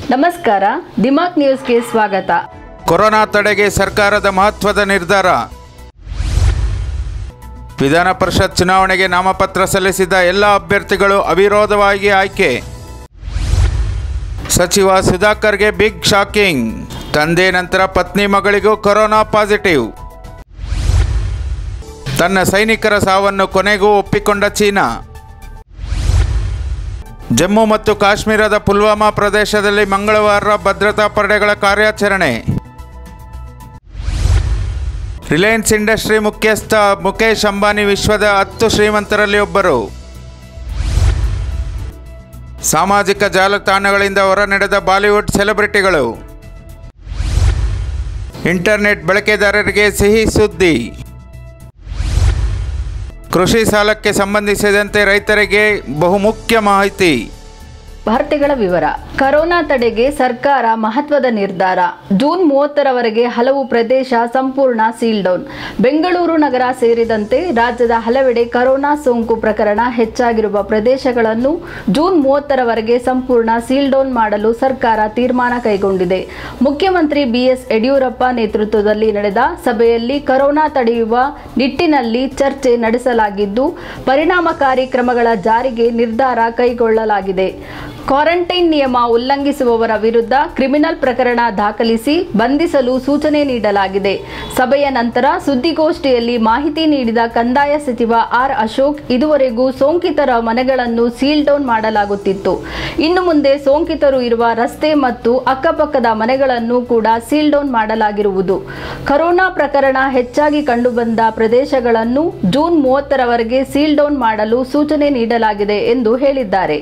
ನಮಸ್ಕಾರ ದಿಮಾಕ್ ನ್ಯೂಸ್ಗೆ ಸ್ವಾಗತ ಕೊರೋನಾ ತಡೆಗೆ ಸರ್ಕಾರದ ಮಹತ್ವದ ನಿರ್ಧಾರ ವಿಧಾನ ಪರಿಷತ್ ಚುನಾವಣೆಗೆ ನಾಮಪತ್ರ ಸಲ್ಲಿಸಿದ ಎಲ್ಲ ಅಭ್ಯರ್ಥಿಗಳು ಅವಿರೋಧವಾಗಿ ಆಯ್ಕೆ ಸಚಿವ ಸುಧಾಕರ್ಗೆ ಬಿಗ್ ಶಾಕಿಂಗ್ ತಂದೆ ನಂತರ ಪತ್ನಿ ಮಗಳಿಗೂ ಕೊರೋನಾ ಪಾಸಿಟಿವ್ ತನ್ನ ಸೈನಿಕರ ಸಾವನ್ನು ಕೊನೆಗೂ ಒಪ್ಪಿಕೊಂಡ ಚೀನಾ ಜಮ್ಮು ಮತ್ತು ಕಾಶ್ಮೀರದ ಪುಲ್ವಾಮಾ ಪ್ರದೇಶದಲ್ಲಿ ಮಂಗಳವಾರ ಭದ್ರತಾ ಪಡೆಗಳ ಕಾರ್ಯಾಚರಣೆ ರಿಲಯನ್ಸ್ ಇಂಡಸ್ಟ್ರಿ ಮುಖ್ಯಸ್ಥ ಮುಖೇಶ್ ಅಂಬಾನಿ ವಿಶ್ವದ ಹತ್ತು ಶ್ರೀಮಂತರಲ್ಲಿ ಒಬ್ಬರು ಸಾಮಾಜಿಕ ಜಾಲತಾಣಗಳಿಂದ ಹೊರನಡೆದ ಬಾಲಿವುಡ್ ಸೆಲೆಬ್ರಿಟಿಗಳು ಇಂಟರ್ನೆಟ್ ಬಳಕೆದಾರರಿಗೆ ಸಿಹಿ ಸುದ್ದಿ ಕೃಷಿ ಸಾಲಕ್ಕೆ ಸಂಬಂಧಿಸಿದಂತೆ ರೈತರಿಗೆ ಬಹುಮುಖ್ಯ ಮಾಹಿತಿ ವಾರ್ತೆಗಳ ವಿವರ ಕರೋನಾ ತಡೆಗೆ ಸರ್ಕಾರ ಮಹತ್ವದ ನಿರ್ಧಾರ ಜೂನ್ ಮೂವತ್ತರವರೆಗೆ ಹಲವು ಪ್ರದೇಶ ಸಂಪೂರ್ಣ ಸೀಲ್ ಡೌನ್ ಬೆಂಗಳೂರು ನಗರ ಸೇರಿದಂತೆ ರಾಜ್ಯದ ಹಲವೆಡೆ ಕರೋನಾ ಸೋಂಕು ಪ್ರಕರಣ ಹೆಚ್ಚಾಗಿರುವ ಪ್ರದೇಶಗಳನ್ನು ಜೂನ್ ಮೂವತ್ತರವರೆಗೆ ಸಂಪೂರ್ಣ ಸೀಲ್ ಡೌನ್ ಮಾಡಲು ಸರ್ಕಾರ ತೀರ್ಮಾನ ಕೈಗೊಂಡಿದೆ ಮುಖ್ಯಮಂತ್ರಿ ಬಿಎಸ್ ಯಡಿಯೂರಪ್ಪ ನೇತೃತ್ವದಲ್ಲಿ ನಡೆದ ಸಭೆಯಲ್ಲಿ ಕರೋನಾ ತಡೆಯುವ ನಿಟ್ಟಿನಲ್ಲಿ ಚರ್ಚೆ ನಡೆಸಲಾಗಿದ್ದು ಪರಿಣಾಮಕಾರಿ ಕ್ರಮಗಳ ಜಾರಿಗೆ ನಿರ್ಧಾರ ಕೈಗೊಳ್ಳಲಾಗಿದೆ ಕ್ವಾರಂಟೈನ್ ನಿಯಮ ಉಲ್ಲಂಘಿಸುವವರ ವಿರುದ್ಧ ಕ್ರಿಮಿನಲ್ ಪ್ರಕರಣ ದಾಖಲಿಸಿ ಬಂಧಿಸಲು ಸೂಚನೆ ನೀಡಲಾಗಿದೆ ಸಭೆಯ ನಂತರ ಸುದ್ದಿಗೋಷ್ಠಿಯಲ್ಲಿ ಮಾಹಿತಿ ನೀಡಿದ ಕಂದಾಯ ಸಚಿವ ಆರ್ ಅಶೋಕ್ ಇದುವರೆಗೂ ಸೋಂಕಿತರ ಮನೆಗಳನ್ನು ಸೀಲ್ ಡೌನ್ ಮಾಡಲಾಗುತ್ತಿತ್ತು ಇನ್ನು ಮುಂದೆ ಸೋಂಕಿತರು ಇರುವ ರಸ್ತೆ ಮತ್ತು ಅಕ್ಕಪಕ್ಕದ ಮನೆಗಳನ್ನು ಕೂಡ ಸೀಲ್ ಡೌನ್ ಮಾಡಲಾಗಿರುವುದು ಕರೋನಾ ಪ್ರಕರಣ ಹೆಚ್ಚಾಗಿ ಕಂಡುಬಂದ ಪ್ರದೇಶಗಳನ್ನು ಜೂನ್ ಮೂವತ್ತರವರೆಗೆ ಸೀಲ್ ಡೌನ್ ಮಾಡಲು ಸೂಚನೆ ನೀಡಲಾಗಿದೆ ಎಂದು ಹೇಳಿದ್ದಾರೆ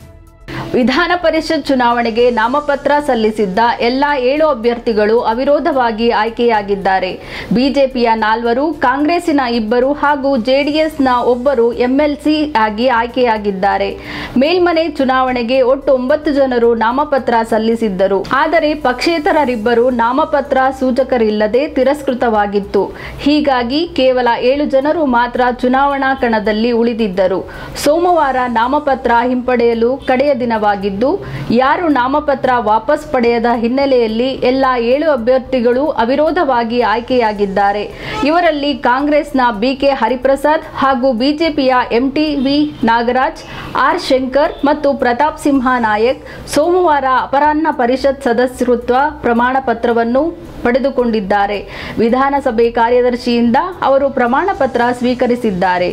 ವಿಧಾನ ಪರಿಷತ್ ಚುನಾವಣೆಗೆ ನಾಮಪತ್ರ ಸಲ್ಲಿಸಿದ್ದ ಎಲ್ಲ ಏಳು ಅಭ್ಯರ್ಥಿಗಳು ಅವಿರೋಧವಾಗಿ ಆಯ್ಕೆಯಾಗಿದ್ದಾರೆ ಬಿಜೆಪಿಯ ನಾಲ್ವರು ಕಾಂಗ್ರೆಸ್ಸಿನ ಇಬ್ಬರು ಹಾಗೂ ಜೆಡಿಎಸ್ನ ಒಬ್ಬರು ಎಂಎಲ್ಸಿ ಆಗಿ ಆಯ್ಕೆಯಾಗಿದ್ದಾರೆ ಮೇಲ್ಮನೆ ಚುನಾವಣೆಗೆ ಒಟ್ಟು ಒಂಬತ್ತು ಜನರು ನಾಮಪತ್ರ ಸಲ್ಲಿಸಿದ್ದರು ಆದರೆ ಪಕ್ಷೇತರರಿಬ್ಬರು ನಾಮಪತ್ರ ಸೂಚಕರಿಲ್ಲದೆ ತಿರಸ್ಕೃತವಾಗಿತ್ತು ಹೀಗಾಗಿ ಕೇವಲ ಏಳು ಜನರು ಮಾತ್ರ ಚುನಾವಣಾ ಕಣದಲ್ಲಿ ಉಳಿದಿದ್ದರು ಸೋಮವಾರ ನಾಮಪತ್ರ ಹಿಂಪಡೆಯಲು ಕಡೆಯ ದಿನವಾಗಿದ್ದು ಯಾರು ನಾಮಪತ್ರ ವಾಪಸ್ ಪಡೆಯದ ಹಿನ್ನೆಲೆಯಲ್ಲಿ ಎಲ್ಲ ಏಳು ಅಭ್ಯರ್ಥಿಗಳು ಅವಿರೋಧವಾಗಿ ಆಯ್ಕೆಯಾಗಿದ್ದಾರೆ ಇವರಲ್ಲಿ ಕಾಂಗ್ರೆಸ್ನ ಬಿಕೆ ಹರಿಪ್ರಸಾದ್ ಹಾಗೂ ಬಿಜೆಪಿಯ ಎಂಟಿವಿ ನಾಗರಾಜ್ ಆರ್ ಶಂಕರ್ ಮತ್ತು ಪ್ರತಾಪ್ ಸಿಂಹ ನಾಯಕ್ ಸೋಮವಾರ ಅಪರಾಹ್ನ ಪರಿಷತ್ ಸದಸ್ಯತ್ವ ಪ್ರಮಾಣ ಪತ್ರವನ್ನು ಪಡೆದುಕೊಂಡಿದ್ದಾರೆ ವಿಧಾನಸಭೆ ಕಾರ್ಯದರ್ಶಿಯಿಂದ ಅವರು ಪ್ರಮಾಣ ಪತ್ರ ಸ್ವೀಕರಿಸಿದ್ದಾರೆ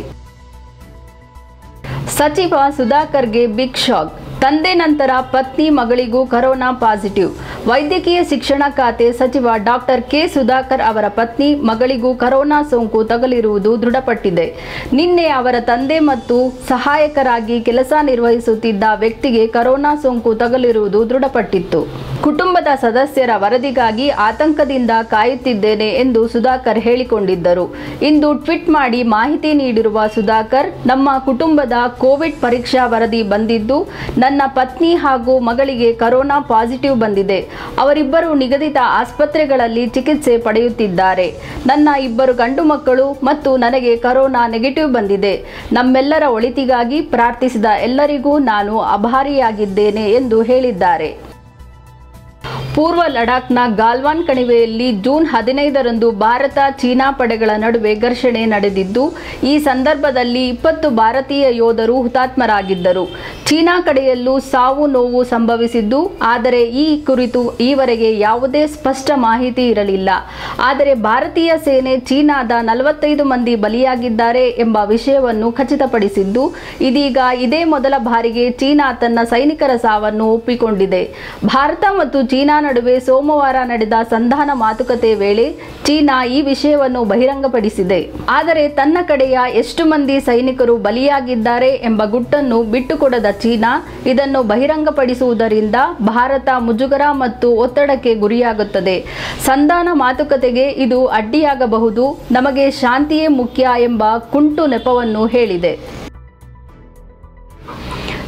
ಸಚಿವ ಸುಧಾಕರ್ಗೆ ಬಿಗ್ ಶಾಕ್ ತಂದೆ ನಂತರ ಪತ್ನಿ ಮಗಳಿಗೂ ಕರೋನಾ ಪಾಸಿಟಿವ್ ವೈದ್ಯಕೀಯ ಶಿಕ್ಷಣ ಖಾತೆ ಸಚಿವ ಡಾಕ್ಟರ್ ಕೆ ಸುಧಾಕರ್ ಅವರ ಪತ್ನಿ ಮಗಳಿಗೂ ಕರೋನಾ ಸೋಂಕು ತಗುಲಿರುವುದು ದೃಢಪಟ್ಟಿದೆ ನಿನ್ನೆ ಅವರ ತಂದೆ ಮತ್ತು ಸಹಾಯಕರಾಗಿ ಕೆಲಸ ನಿರ್ವಹಿಸುತ್ತಿದ್ದ ವ್ಯಕ್ತಿಗೆ ಕರೋನಾ ಸೋಂಕು ತಗುಲಿರುವುದು ದೃಢಪಟ್ಟಿತ್ತು ಕುಟುಂಬದ ಸದಸ್ಯರ ವರದಿಗಾಗಿ ಆತಂಕದಿಂದ ಕಾಯುತ್ತಿದ್ದೇನೆ ಎಂದು ಸುಧಾಕರ್ ಹೇಳಿಕೊಂಡಿದ್ದರು ಇಂದು ಟ್ವೀಟ್ ಮಾಡಿ ಮಾಹಿತಿ ನೀಡಿರುವ ಸುಧಾಕರ್ ನಮ್ಮ ಕುಟುಂಬದ ಕೋವಿಡ್ ಪರೀಕ್ಷಾ ವರದಿ ಬಂದಿದ್ದು ನನ್ನ ಪತ್ನಿ ಹಾಗೂ ಮಗಳಿಗೆ ಕರೋನಾ ಪಾಸಿಟಿವ್ ಬಂದಿದೆ ಅವರಿಬ್ಬರು ನಿಗದಿತ ಆಸ್ಪತ್ರೆಗಳಲ್ಲಿ ಚಿಕಿತ್ಸೆ ಪಡೆಯುತ್ತಿದ್ದಾರೆ ನನ್ನ ಇಬ್ಬರು ಗಂಡು ಮಕ್ಕಳು ಮತ್ತು ನನಗೆ ಕರೋನಾ ನೆಗೆಟಿವ್ ಬಂದಿದೆ ನಮ್ಮೆಲ್ಲರ ಒಳಿತಿಗಾಗಿ ಪ್ರಾರ್ಥಿಸಿದ ಎಲ್ಲರಿಗೂ ನಾನು ಅಭಾರಿಯಾಗಿದ್ದೇನೆ ಎಂದು ಹೇಳಿದ್ದಾರೆ ಪೂರ್ವ ಲಡಾಖ್ನ ಗಾಲ್ವಾನ್ ಕಣಿವೆಯಲ್ಲಿ ಜೂನ್ ಹದಿನೈದರಂದು ಭಾರತ ಚೀನಾ ಪಡೆಗಳ ನಡುವೆ ಘರ್ಷಣೆ ನಡೆದಿದ್ದು ಈ ಸಂದರ್ಭದಲ್ಲಿ ಇಪ್ಪತ್ತು ಭಾರತೀಯ ಯೋಧರು ಹುತಾತ್ಮರಾಗಿದ್ದರು ಚೀನಾ ಕಡೆಯಲ್ಲೂ ಸಾವು ನೋವು ಸಂಭವಿಸಿದ್ದು ಆದರೆ ಈ ಕುರಿತು ಈವರೆಗೆ ಯಾವುದೇ ಸ್ಪಷ್ಟ ಮಾಹಿತಿ ಇರಲಿಲ್ಲ ಆದರೆ ಭಾರತೀಯ ಸೇನೆ ಚೀನಾದ ನಲವತ್ತೈದು ಮಂದಿ ಬಲಿಯಾಗಿದ್ದಾರೆ ಎಂಬ ವಿಷಯವನ್ನು ಖಚಿತಪಡಿಸಿದ್ದು ಇದೀಗ ಇದೇ ಮೊದಲ ಬಾರಿಗೆ ಚೀನಾ ತನ್ನ ಸೈನಿಕರ ಸಾವನ್ನು ಒಪ್ಪಿಕೊಂಡಿದೆ ಭಾರತ ಮತ್ತು ಚೀನಾ ನಡುವೆ ಸೋಮವಾರ ನಡೆದ ಸಂಧಾನ ಮಾತುಕತೆ ವೇಳೆ ಚೀನಾ ಈ ವಿಷಯವನ್ನು ಬಹಿರಂಗಪಡಿಸಿದೆ ಆದರೆ ತನ್ನ ಕಡೆಯ ಎಷ್ಟು ಮಂದಿ ಸೈನಿಕರು ಬಲಿಯಾಗಿದ್ದಾರೆ ಎಂಬ ಗುಟ್ಟನ್ನು ಬಿಟ್ಟುಕೊಡದ ಚೀನಾ ಇದನ್ನು ಬಹಿರಂಗಪಡಿಸುವುದರಿಂದ ಭಾರತ ಮುಜುಗರ ಮತ್ತು ಒತ್ತಡಕ್ಕೆ ಗುರಿಯಾಗುತ್ತದೆ ಸಂಧಾನ ಮಾತುಕತೆಗೆ ಇದು ಅಡ್ಡಿಯಾಗಬಹುದು ನಮಗೆ ಶಾಂತಿಯೇ ಮುಖ್ಯ ಎಂಬ ಕುಂಟು ನೆಪವನ್ನು ಹೇಳಿದೆ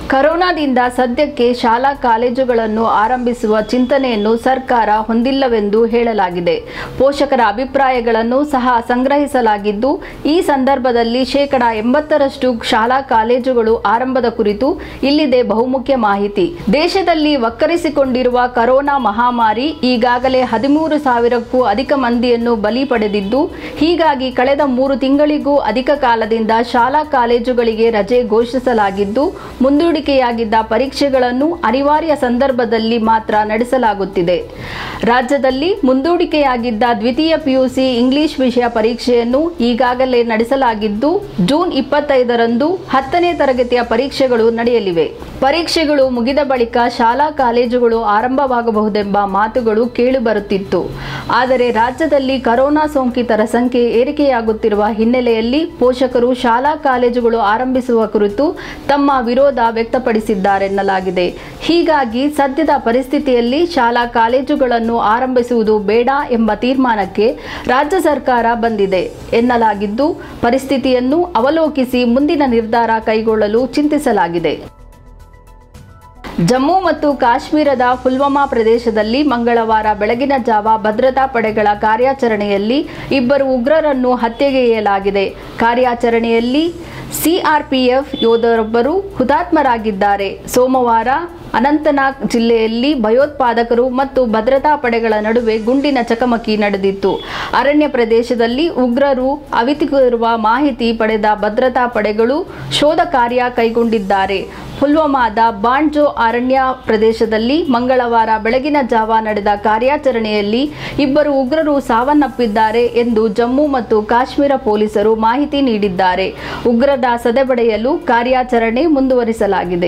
ಕರೋನಾದಿಂದ ಸದ್ಯಕ್ಕೆ ಶಾಲಾ ಕಾಲೇಜುಗಳನ್ನು ಆರಂಭಿಸುವ ಚಿಂತನೆಯನ್ನು ಸರ್ಕಾರ ಹೊಂದಿಲ್ಲವೆಂದು ಹೇಳಲಾಗಿದೆ ಪೋಷಕರ ಅಭಿಪ್ರಾಯಗಳನ್ನು ಸಹ ಸಂಗ್ರಹಿಸಲಾಗಿದ್ದು ಈ ಸಂದರ್ಭದಲ್ಲಿ ಶೇಕಡ ಎಂಬತ್ತರಷ್ಟು ಶಾಲಾ ಕಾಲೇಜುಗಳು ಆರಂಭದ ಕುರಿತು ಇಲ್ಲಿದೆ ಬಹುಮುಖ್ಯ ಮಾಹಿತಿ ದೇಶದಲ್ಲಿ ವಕ್ಕರಿಸಿಕೊಂಡಿರುವ ಕರೋನಾ ಮಹಾಮಾರಿ ಈಗಾಗಲೇ ಹದಿಮೂರು ಸಾವಿರಕ್ಕೂ ಅಧಿಕ ಮಂದಿಯನ್ನು ಬಲಿ ಪಡೆದಿದ್ದು ಹೀಗಾಗಿ ಕಳೆದ ಮೂರು ತಿಂಗಳಿಗೂ ಅಧಿಕ ಕಾಲದಿಂದ ಶಾಲಾ ಕಾಲೇಜುಗಳಿಗೆ ರಜೆ ಘೋಷಿಸಲಾಗಿದ್ದು ಮುಂದೂಡಿಕೆಯಾಗಿದ್ದ ಪರೀಕ್ಷೆಗಳನ್ನು ಅನಿವಾರ್ಯ ಸಂದರ್ಭದಲ್ಲಿ ಮಾತ್ರ ನಡೆಸಲಾಗುತ್ತಿದೆ ರಾಜ್ಯದಲ್ಲಿ ಮುಂದೂಡಿಕೆಯಾಗಿದ್ದ ದ್ವಿತೀಯ ಪಿಯುಸಿ ಇಂಗ್ಲಿಷ್ ವಿಷಯ ಪರೀಕ್ಷೆಯನ್ನು ಈಗಾಗಲೇ ನಡೆಸಲಾಗಿದ್ದು ಜೂನ್ ಇಪ್ಪತ್ತೈದರಂದು ಹತ್ತನೇ ತರಗತಿಯ ಪರೀಕ್ಷೆಗಳು ನಡೆಯಲಿವೆ ಪರೀಕ್ಷೆಗಳು ಮುಗಿದ ಬಳಿಕ ಶಾಲಾ ಕಾಲೇಜುಗಳು ಆರಂಭವಾಗಬಹುದೆಂಬ ಮಾತುಗಳು ಕೇಳಿಬರುತ್ತಿತ್ತು ಆದರೆ ರಾಜ್ಯದಲ್ಲಿ ಕರೋನಾ ಸೋಂಕಿತರ ಸಂಖ್ಯೆ ಏರಿಕೆಯಾಗುತ್ತಿರುವ ಹಿನ್ನೆಲೆಯಲ್ಲಿ ಪೋಷಕರು ಶಾಲಾ ಕಾಲೇಜುಗಳು ಆರಂಭಿಸುವ ಕುರಿತು ತಮ್ಮ ವಿರೋಧ ವ್ಯಕ್ತಪಡಿಸಿದ್ದಾರೆನ್ನಲಾಗಿದೆ ಹೀಗಾಗಿ ಸದ್ಯದ ಪರಿಸ್ಥಿತಿಯಲ್ಲಿ ಶಾಲಾ ಕಾಲೇಜುಗಳನ್ನು ಆರಂಭಿಸುವುದು ಬೇಡ ಎಂಬ ತೀರ್ಮಾನಕ್ಕೆ ರಾಜ್ಯ ಸರ್ಕಾರ ಬಂದಿದೆ ಎನ್ನಲಾಗಿದ್ದು ಪರಿಸ್ಥಿತಿಯನ್ನು ಅವಲೋಕಿಸಿ ಮುಂದಿನ ನಿರ್ಧಾರ ಕೈಗೊಳ್ಳಲು ಚಿಂತಿಸಲಾಗಿದೆ ಜಮ್ಮು ಮತ್ತು ಕಾಶ್ಮೀರದ ಪುಲ್ವಾಮಾ ಪ್ರದೇಶದಲ್ಲಿ ಮಂಗಳವಾರ ಬೆಳಗಿನ ಜಾವ ಭದ್ರತಾ ಪಡೆಗಳ ಕಾರ್ಯಾಚರಣೆಯಲ್ಲಿ ಇಬ್ಬರು ಉಗ್ರರನ್ನು ಹತ್ಯೆಗೈಯಲಾಗಿದೆ ಕಾರ್ಯಾಚರಣೆಯಲ್ಲಿ ಸಿಆರ್ಪಿಎಫ್ ಯೋಧರೊಬ್ಬರು ಹುತಾತ್ಮರಾಗಿದ್ದಾರೆ ಸೋಮವಾರ ಅನಂತನಾಗ್ ಜಿಲ್ಲೆಯಲ್ಲಿ ಭಯೋತ್ಪಾದಕರು ಮತ್ತು ಭದ್ರತಾ ಪಡೆಗಳ ನಡುವೆ ಗುಂಡಿನ ಚಕಮಕಿ ನಡೆದಿತ್ತು ಅರಣ್ಯ ಪ್ರದೇಶದಲ್ಲಿ ಉಗ್ರರು ಅವಿತುಕಿರುವ ಮಾಹಿತಿ ಪಡೆದ ಭದ್ರತಾ ಪಡೆಗಳು ಶೋಧ ಕಾರ್ಯ ಕೈಗೊಂಡಿದ್ದಾರೆ ಪುಲ್ವಾಮಾದ ಬಾಂಡ್ಜೋ ಅರಣ್ಯ ಪ್ರದೇಶದಲ್ಲಿ ಮಂಗಳವಾರ ಬೆಳಗಿನ ಜಾವ ನಡೆದ ಕಾರ್ಯಾಚರಣೆಯಲ್ಲಿ ಇಬ್ಬರು ಉಗ್ರರು ಸಾವನ್ನಪ್ಪಿದ್ದಾರೆ ಎಂದು ಜಮ್ಮು ಮತ್ತು ಕಾಶ್ಮೀರ ಪೊಲೀಸರು ಮಾಹಿತಿ ನೀಡಿದ್ದಾರೆ ಉಗ್ರರ ಸದೆಬಡೆಯಲು ಕಾರ್ಯಾಚರಣೆ ಮುಂದುವರಿಸಲಾಗಿದೆ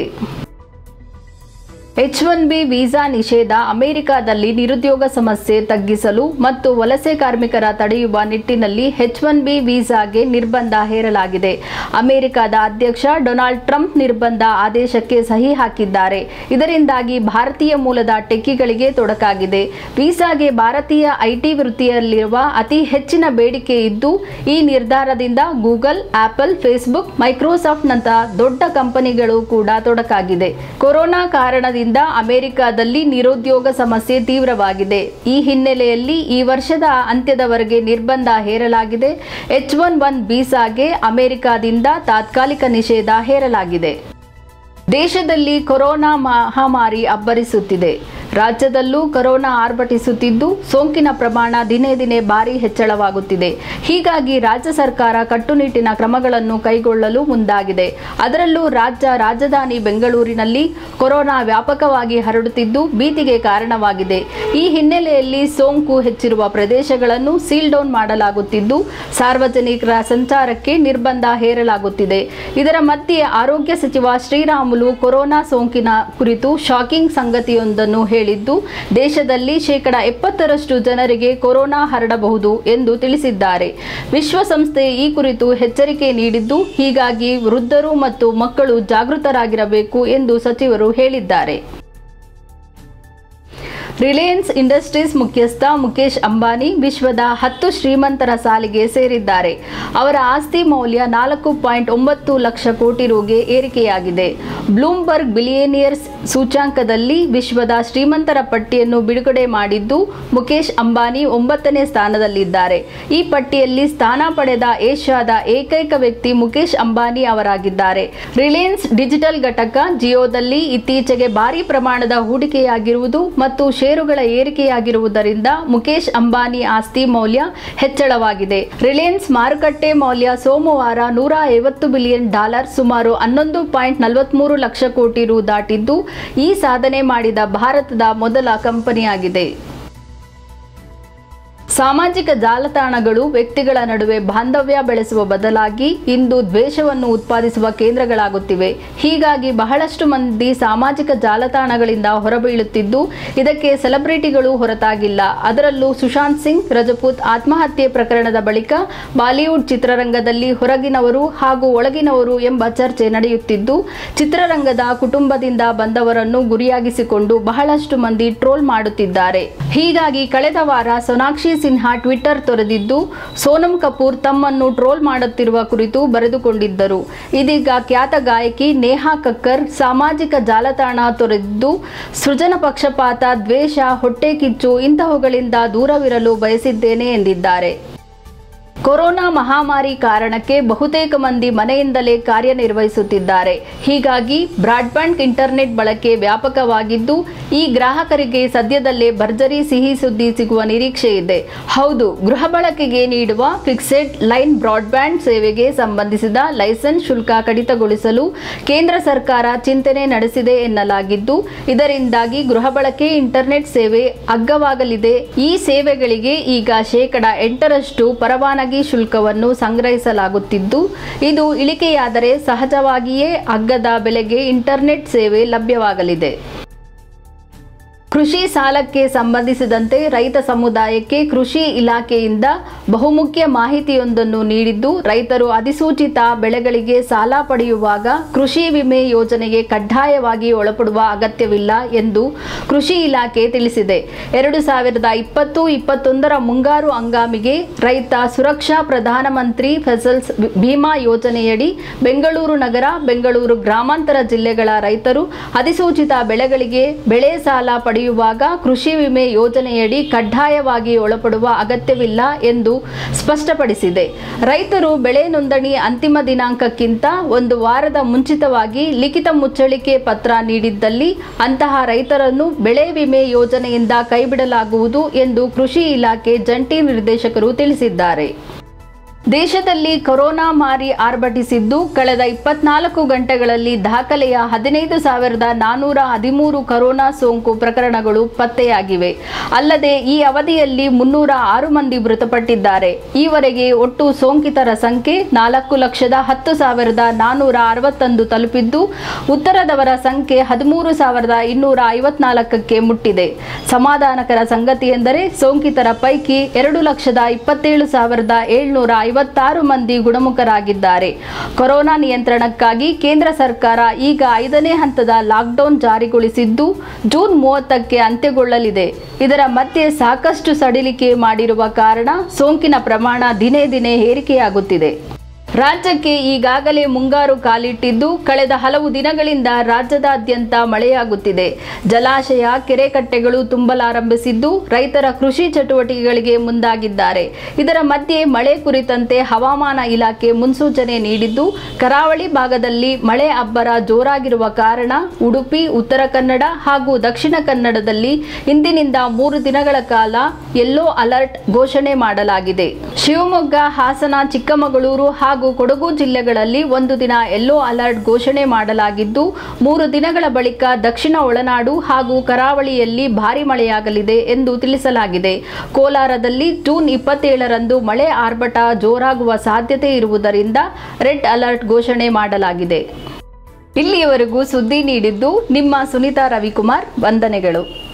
ಎಚ್ ಒನ್ ಬಿ ವೀಸಾ ನಿಷೇಧ ಅಮೆರಿಕದಲ್ಲಿ ನಿರುದ್ಯೋಗ ಸಮಸ್ಯೆ ತಗ್ಗಿಸಲು ಮತ್ತು ವಲಸೆ ಕಾರ್ಮಿಕರ ತಡೆಯುವ ನಿಟ್ಟಿನಲ್ಲಿ ಎಚ್ ಒನ್ ಬಿ ವೀಸಾಗೆ ನಿರ್ಬಂಧ ಹೇರಲಾಗಿದೆ ಅಮೆರಿಕದ ಅಧ್ಯಕ್ಷ ಡೊನಾಲ್ಡ್ ಟ್ರಂಪ್ ನಿರ್ಬಂಧ ಆದೇಶಕ್ಕೆ ಸಹಿ ಹಾಕಿದ್ದಾರೆ ಇದರಿಂದಾಗಿ ಭಾರತೀಯ ಮೂಲದ ಟೆಕ್ಕಿಗಳಿಗೆ ತೊಡಕಾಗಿದೆ ವೀಸಾಗೆ ಭಾರತೀಯ ಐಟಿ ವೃತ್ತಿಯಲ್ಲಿರುವ ಅತಿ ಹೆಚ್ಚಿನ ಬೇಡಿಕೆ ಇದ್ದು ಈ ನಿರ್ಧಾರದಿಂದ ಗೂಗಲ್ ಆಪಲ್ ಫೇಸ್ಬುಕ್ ಮೈಕ್ರೋಸಾಫ್ಟ್ನಂತಹ ದೊಡ್ಡ ಕಂಪನಿಗಳು ಕೂಡ ತೊಡಕಾಗಿದೆ ಕೊರೋನಾ ಕಾರಣದಿಂದ ಅಮೆರಿಕದಲ್ಲಿ ನಿರುದ್ಯೋಗ ಸಮಸ್ಯೆ ತೀವ್ರವಾಗಿದೆ ಈ ಹಿನ್ನೆಲೆಯಲ್ಲಿ ಈ ವರ್ಷದ ಅಂತ್ಯದವರೆಗೆ ನಿರ್ಬಂಧ ಹೇರಲಾಗಿದೆ ಎಚ್ ಒನ್ ಒನ್ ವೀಸಾಗೆ ಅಮೆರಿಕದಿಂದ ತಾತ್ಕಾಲಿಕ ನಿಷೇಧ ಹೇರಲಾಗಿದೆ ದೇಶದಲ್ಲಿ ಕೊರೋನಾ ಮಹಾಮಾರಿ ಅಬ್ಬರಿಸುತ್ತಿದೆ ರಾಜ್ಯದಲ್ಲೂ ಕೊರೋನಾ ಆರ್ಭಟಿಸುತ್ತಿದ್ದು ಸೋಂಕಿನ ಪ್ರಮಾಣ ದಿನೇ ದಿನೇ ಭಾರಿ ಹೆಚ್ಚಳವಾಗುತ್ತಿದೆ ಹೀಗಾಗಿ ರಾಜ್ಯ ಸರ್ಕಾರ ಕಟ್ಟುನಿಟ್ಟಿನ ಕ್ರಮಗಳನ್ನು ಕೈಗೊಳ್ಳಲು ಮುಂದಾಗಿದೆ ಅದರಲ್ಲೂ ರಾಜ್ಯ ರಾಜಧಾನಿ ಬೆಂಗಳೂರಿನಲ್ಲಿ ಕೊರೋನಾ ವ್ಯಾಪಕವಾಗಿ ಹರಡುತ್ತಿದ್ದು ಭೀತಿಗೆ ಕಾರಣವಾಗಿದೆ ಈ ಹಿನ್ನೆಲೆಯಲ್ಲಿ ಸೋಂಕು ಹೆಚ್ಚಿರುವ ಪ್ರದೇಶಗಳನ್ನು ಸೀಲ್ ಡೌನ್ ಮಾಡಲಾಗುತ್ತಿದ್ದು ಸಾರ್ವಜನಿಕರ ಸಂಚಾರಕ್ಕೆ ನಿರ್ಬಂಧ ಹೇರಲಾಗುತ್ತಿದೆ ಇದರ ಮಧ್ಯೆ ಆರೋಗ್ಯ ಸಚಿವ ಶ್ರೀರಾಮುಲು ಕೊರೋನಾ ಸೋಂಕಿನ ಕುರಿತು ಶಾಕಿಂಗ್ ಸಂಗತಿಯೊಂದನ್ನು ಹೇಳಿದ್ದು ದೇಶದಲ್ಲಿ ಶೇಕಡ ಎಪ್ಪತ್ತರಷ್ಟು ಜನರಿಗೆ ಕೊರೋನಾ ಹರಡಬಹುದು ಎಂದು ತಿಳಿಸಿದ್ದಾರೆ ವಿಶ್ವಸಂಸ್ಥೆ ಈ ಕುರಿತು ಎಚ್ಚರಿಕೆ ನೀಡಿದ್ದು ಹೀಗಾಗಿ ವೃದ್ಧರು ಮತ್ತು ಮಕ್ಕಳು ಜಾಗೃತರಾಗಿರಬೇಕು ಎಂದು ಸಚಿವರು ಹೇಳಿದ್ದಾರೆ ರಿಲಯನ್ಸ್ ಇಂಡಸ್ಟ್ರೀಸ್ ಮುಖ್ಯಸ್ಥ ಮುಖೇಶ್ ಅಂಬಾನಿ ವಿಶ್ವದ ಹತ್ತು ಶ್ರೀಮಂತರ ಸಾಲಿಗೆ ಸೇರಿದ್ದಾರೆ ಅವರ ಆಸ್ತಿ ಮೌಲ್ಯ ನಾಲ್ಕು ಪಾಯಿಂಟ್ ಒಂಬತ್ತು ಲಕ್ಷ ಕೋಟಿ ರುಗೆ ಏರಿಕೆಯಾಗಿದೆ ಬ್ಲೂಮ್ಬರ್ಗ್ ಬಿಲಿಯನಿಯರ್ಸ್ ಸೂಚ್ಯಾಂಕದಲ್ಲಿ ವಿಶ್ವದ ಶ್ರೀಮಂತರ ಪಟ್ಟಿಯನ್ನು ಬಿಡುಗಡೆ ಮಾಡಿದ್ದು ಮುಖೇಶ್ ಅಂಬಾನಿ ಒಂಬತ್ತನೇ ಸ್ಥಾನದಲ್ಲಿದ್ದಾರೆ ಈ ಪಟ್ಟಿಯಲ್ಲಿ ಸ್ಥಾನ ಪಡೆದ ಏಷ್ಯಾದ ಏಕೈಕ ವ್ಯಕ್ತಿ ಮುಖೇಶ್ ಅಂಬಾನಿ ಅವರಾಗಿದ್ದಾರೆ ರಿಲಯನ್ಸ್ ಡಿಜಿಟಲ್ ಘಟಕ ಜಿಯೋದಲ್ಲಿ ಇತ್ತೀಚೆಗೆ ಭಾರಿ ಪ್ರಮಾಣದ ಹೂಡಿಕೆಯಾಗಿರುವುದು ಮತ್ತು ಷೇರುಗಳ ಏರಿಕೆಯಾಗಿರುವುದರಿಂದ ಮುಖೇಶ್ ಅಂಬಾನಿ ಆಸ್ತಿ ಮೌಲ್ಯ ಹೆಚ್ಚಳವಾಗಿದೆ ರಿಲಯನ್ಸ್ ಮಾರುಕಟ್ಟೆ ಮೌಲ್ಯ ಸೋಮವಾರ ನೂರ ಐವತ್ತು ಬಿಲಿಯನ್ ಡಾಲರ್ ಸುಮಾರು ಹನ್ನೊಂದು ಪಾಯಿಂಟ್ ನಲವತ್ಮೂರು ಲಕ್ಷ ಕೋಟಿ ರು ದಾಟಿದ್ದು ಈ ಸಾಧನೆ ಮಾಡಿದ ಭಾರತದ ಮೊದಲ ಕಂಪನಿಯಾಗಿದೆ ಸಾಮಾಜಿಕ ಜಾಲತಾಣಗಳು ವ್ಯಕ್ತಿಗಳ ನಡುವೆ ಬಾಂಧವ್ಯ ಬೆಳೆಸುವ ಬದಲಾಗಿ ಇಂದು ದ್ವೇಷವನ್ನು ಉತ್ಪಾದಿಸುವ ಕೇಂದ್ರಗಳಾಗುತ್ತಿವೆ ಹೀಗಾಗಿ ಬಹಳಷ್ಟು ಮಂದಿ ಸಾಮಾಜಿಕ ಜಾಲತಾಣಗಳಿಂದ ಹೊರಬೀಳುತ್ತಿದ್ದು ಇದಕ್ಕೆ ಸೆಲೆಬ್ರಿಟಿಗಳು ಹೊರತಾಗಿಲ್ಲ ಅದರಲ್ಲೂ ಸುಶಾಂತ್ ಸಿಂಗ್ ರಜಪೂತ್ ಆತ್ಮಹತ್ಯೆ ಪ್ರಕರಣದ ಬಳಿಕ ಬಾಲಿವುಡ್ ಚಿತ್ರರಂಗದಲ್ಲಿ ಹೊರಗಿನವರು ಹಾಗೂ ಒಳಗಿನವರು ಎಂಬ ಚರ್ಚೆ ನಡೆಯುತ್ತಿದ್ದು ಚಿತ್ರರಂಗದ ಕುಟುಂಬದಿಂದ ಬಂದವರನ್ನು ಗುರಿಯಾಗಿಸಿಕೊಂಡು ಬಹಳಷ್ಟು ಮಂದಿ ಟ್ರೋಲ್ ಮಾಡುತ್ತಿದ್ದಾರೆ ಹೀಗಾಗಿ ಕಳೆದ ವಾರ ಸೋನಾಕ್ಷಿ ಸಿನ್ಹಾ ಟ್ವಿಟರ್ ತೊರೆದಿದ್ದು ಸೋನಂ ಕಪೂರ್ ತಮ್ಮನ್ನು ಟ್ರೋಲ್ ಮಾಡುತ್ತಿರುವ ಕುರಿತು ಬರೆದುಕೊಂಡಿದ್ದರು ಇದೀಗ ಖ್ಯಾತ ಗಾಯಕಿ ನೇಹಾ ಕಕ್ಕರ್ ಸಾಮಾಜಿಕ ಜಾಲತಾಣ ತೊರೆದಿದ್ದು ಸೃಜನ ಪಕ್ಷಪಾತ ದ್ವೇಷ ಹೊಟ್ಟೆ ಕಿಚ್ಚು ಇಂತಹವುಗಳಿಂದ ದೂರವಿರಲು ಬಯಸಿದ್ದೇನೆ ಎಂದಿದ್ದಾರೆ ಕೊರೋನಾ ಮಹಾಮಾರಿ ಕಾರಣಕ್ಕೆ ಬಹುತೇಕ ಮಂದಿ ಮನೆಯಿಂದಲೇ ಕಾರ್ಯನಿರ್ವಹಿಸುತ್ತಿದ್ದಾರೆ ಹೀಗಾಗಿ ಬ್ರಾಡ್ಬ್ಯಾಂಡ್ ಇಂಟರ್ನೆಟ್ ಬಳಕೆ ವ್ಯಾಪಕವಾಗಿದ್ದು ಈ ಗ್ರಾಹಕರಿಗೆ ಸದ್ಯದಲ್ಲೇ ಭರ್ಜರಿ ಸಿಹಿ ಸುದ್ದಿ ಸಿಗುವ ನಿರೀಕ್ಷೆ ಇದೆ ಹೌದು ಗೃಹ ಬಳಕೆಗೆ ನೀಡುವ ಫಿಕ್ಸೆಡ್ ಲೈನ್ ಬ್ರಾಡ್ಬ್ಯಾಂಡ್ ಸೇವೆಗೆ ಸಂಬಂಧಿಸಿದ ಲೈಸೆನ್ಸ್ ಶುಲ್ಕ ಕಡಿತಗೊಳಿಸಲು ಕೇಂದ್ರ ಸರ್ಕಾರ ಚಿಂತನೆ ನಡೆಸಿದೆ ಎನ್ನಲಾಗಿದ್ದು ಇದರಿಂದಾಗಿ ಗೃಹ ಬಳಕೆ ಇಂಟರ್ನೆಟ್ ಸೇವೆ ಅಗ್ಗವಾಗಲಿದೆ ಈ ಸೇವೆಗಳಿಗೆ ಈಗ ಶೇಕಡ ಎಂಟರಷ್ಟು ಪರವಾನಗಿ ಶುಲ್ಕವನ್ನು ಸಂಗ್ರಹಿಸಲಾಗುತ್ತಿದ್ದು ಇದು ಇಳಿಕೆಯಾದರೆ ಸಹಜವಾಗಿಯೇ ಅಗ್ಗದ ಬೆಲೆಗೆ ಇಂಟರ್ನೆಟ್ ಸೇವೆ ಲಭ್ಯವಾಗಲಿದೆ ಕೃಷಿ ಸಾಲಕ್ಕೆ ಸಂಬಂಧಿಸಿದಂತೆ ರೈತ ಸಮುದಾಯಕ್ಕೆ ಕೃಷಿ ಇಲಾಖೆಯಿಂದ ಬಹುಮುಖ್ಯ ಮಾಹಿತಿಯೊಂದನ್ನು ನೀಡಿದ್ದು ರೈತರು ಅಧಿಸೂಚಿತ ಬೆಳೆಗಳಿಗೆ ಸಾಲ ಪಡೆಯುವಾಗ ಕೃಷಿ ವಿಮೆ ಯೋಜನೆಗೆ ಕಡ್ಡಾಯವಾಗಿ ಒಳಪಡುವ ಅಗತ್ಯವಿಲ್ಲ ಎಂದು ಕೃಷಿ ಇಲಾಖೆ ತಿಳಿಸಿದೆ ಎರಡು ಸಾವಿರದ ಇಪ್ಪತ್ತು ಇಪ್ಪತ್ತೊಂದರ ಮುಂಗಾರು ಹಂಗಾಮಿಗೆ ರೈತ ಸುರಕ್ಷಾ ಪ್ರಧಾನಮಂತ್ರಿ ಫಸಲ್ಸ್ ಭೀಮಾ ಯೋಜನೆಯಡಿ ಬೆಂಗಳೂರು ನಗರ ಬೆಂಗಳೂರು ಗ್ರಾಮಾಂತರ ಜಿಲ್ಲೆಗಳ ರೈತರು ಅಧಿಸೂಚಿತ ಬೆಳೆಗಳಿಗೆ ಬೆಳೆ ಸಾಲ ಪಡೆಯುವಾಗ ಕೃಷಿ ವಿಮೆ ಯೋಜನೆಯಡಿ ಕಡ್ಡಾಯವಾಗಿ ಒಳಪಡುವ ಅಗತ್ಯವಿಲ್ಲ ಎಂದು ಸ್ಪಷ್ಟಪಡಿಸಿದೆ ರೈತರು ಬೆಳೆ ನೋಂದಣಿ ಅಂತಿಮ ದಿನಾಂಕಕ್ಕಿಂತ ಒಂದು ವಾರದ ಮುಂಚಿತವಾಗಿ ಲಿಖಿತ ಮುಚ್ಚಳಿಕೆ ಪತ್ರ ನೀಡಿದ್ದಲ್ಲಿ ಅಂತಹ ರೈತರನ್ನು ಬೆಳೆ ವಿಮೆ ಯೋಜನೆಯಿಂದ ಕೈಬಿಡಲಾಗುವುದು ಎಂದು ಕೃಷಿ ಇಲಾಖೆ ಜಂಟಿ ನಿರ್ದೇಶಕರು ತಿಳಿಸಿದ್ದಾರೆ ದೇಶದಲ್ಲಿ ಕೊರೋನಾ ಮಾರಿ ಆರ್ಭಟಿಸಿದ್ದು ಕಳೆದ ಇಪ್ಪತ್ನಾಲ್ಕು ಗಂಟೆಗಳಲ್ಲಿ ದಾಖಲೆಯ ಹದಿನೈದು ಸಾವಿರದ ನಾನ್ನೂರ ಹದಿಮೂರು ಕೊರೋನಾ ಸೋಂಕು ಪ್ರಕರಣಗಳು ಪತ್ತೆಯಾಗಿವೆ ಅಲ್ಲದೆ ಈ ಅವಧಿಯಲ್ಲಿ ಮುನ್ನೂರ ಆರು ಮಂದಿ ಮೃತಪಟ್ಟಿದ್ದಾರೆ ಈವರೆಗೆ ಒಟ್ಟು ಸೋಂಕಿತರ ಸಂಖ್ಯೆ ನಾಲ್ಕು ಲಕ್ಷದ ಹತ್ತು ಸಾವಿರದ ನಾನ್ನೂರ ಅರವತ್ತೊಂದು ತಲುಪಿದ್ದು ಉತ್ತರದವರ ಸಂಖ್ಯೆ ಹದಿಮೂರು ಸಾವಿರದ ಇನ್ನೂರ ಐವತ್ನಾಲ್ಕಕ್ಕೆ ಮುಟ್ಟಿದೆ ಸಮಾಧಾನಕರ ಸಂಗತಿ ಎಂದರೆ ಸೋಂಕಿತರ ಪೈಕಿ ಎರಡು ಲಕ್ಷದ ಇಪ್ಪತ್ತೇಳು ಸಾವಿರದ ಏಳ್ನೂರ ಐವತ್ತಾರು ಮಂದಿ ಗುಣಮುಖರಾಗಿದ್ದಾರೆ ಕೊರೋನಾ ನಿಯಂತ್ರಣಕ್ಕಾಗಿ ಕೇಂದ್ರ ಸರ್ಕಾರ ಈಗ ಐದನೇ ಹಂತದ ಲಾಕ್ಡೌನ್ ಜಾರಿಗೊಳಿಸಿದ್ದು ಜೂನ್ ಮೂವತ್ತಕ್ಕೆ ಅಂತ್ಯಗೊಳ್ಳಲಿದೆ ಇದರ ಮಧ್ಯೆ ಸಾಕಷ್ಟು ಸಡಿಲಿಕೆ ಮಾಡಿರುವ ಕಾರಣ ಸೋಂಕಿನ ಪ್ರಮಾಣ ದಿನೇ ದಿನೇ ಏರಿಕೆಯಾಗುತ್ತಿದೆ ರಾಜ್ಯಕ್ಕೆ ಈಗಾಗಲೇ ಮುಂಗಾರು ಕಾಲಿಟ್ಟಿದ್ದು ಕಳೆದ ಹಲವು ದಿನಗಳಿಂದ ರಾಜ್ಯದಾದ್ಯಂತ ಮಳೆಯಾಗುತ್ತಿದೆ ಜಲಾಶಯ ಕೆರೆಕಟ್ಟೆಗಳು ತುಂಬಲಾರಂಭಿಸಿದ್ದು ರೈತರ ಕೃಷಿ ಚಟುವಟಿಕೆಗಳಿಗೆ ಮುಂದಾಗಿದ್ದಾರೆ ಇದರ ಮಧ್ಯೆ ಮಳೆ ಕುರಿತಂತೆ ಹವಾಮಾನ ಇಲಾಖೆ ಮುನ್ಸೂಚನೆ ನೀಡಿದ್ದು ಕರಾವಳಿ ಭಾಗದಲ್ಲಿ ಮಳೆ ಅಬ್ಬರ ಜೋರಾಗಿರುವ ಕಾರಣ ಉಡುಪಿ ಉತ್ತರ ಕನ್ನಡ ಹಾಗೂ ದಕ್ಷಿಣ ಕನ್ನಡದಲ್ಲಿ ಇಂದಿನಿಂದ ಮೂರು ದಿನಗಳ ಕಾಲ ಯೆಲ್ಲೋ ಅಲರ್ಟ್ ಘೋಷಣೆ ಮಾಡಲಾಗಿದೆ ಶಿವಮೊಗ್ಗ ಹಾಸನ ಚಿಕ್ಕಮಗಳೂರು ಹಾಗೂ ಕೊಡಗು ಜಿಲ್ಲೆಗಳಲ್ಲಿ ಒಂದು ದಿನ ಯೆಲ್ಲೋ ಅಲರ್ಟ್ ಘೋಷಣೆ ಮಾಡಲಾಗಿದ್ದು ಮೂರು ದಿನಗಳ ಬಳಿಕ ದಕ್ಷಿಣ ಒಳನಾಡು ಹಾಗೂ ಕರಾವಳಿಯಲ್ಲಿ ಭಾರಿ ಮಳೆಯಾಗಲಿದೆ ಎಂದು ತಿಳಿಸಲಾಗಿದೆ ಕೋಲಾರದಲ್ಲಿ ಜೂನ್ ಇಪ್ಪತ್ತೇಳರಂದು ಮಳೆ ಆರ್ಭಟ ಜೋರಾಗುವ ಸಾಧ್ಯತೆ ಇರುವುದರಿಂದ ರೆಡ್ ಅಲರ್ಟ್ ಘೋಷಣೆ ಮಾಡಲಾಗಿದೆ ಇಲ್ಲಿಯವರೆಗೂ ಸುದ್ದಿ ನೀಡಿದ್ದು ನಿಮ್ಮ ಸುನೀತಾ ರವಿಕುಮಾರ್ ವಂದನೆಗಳು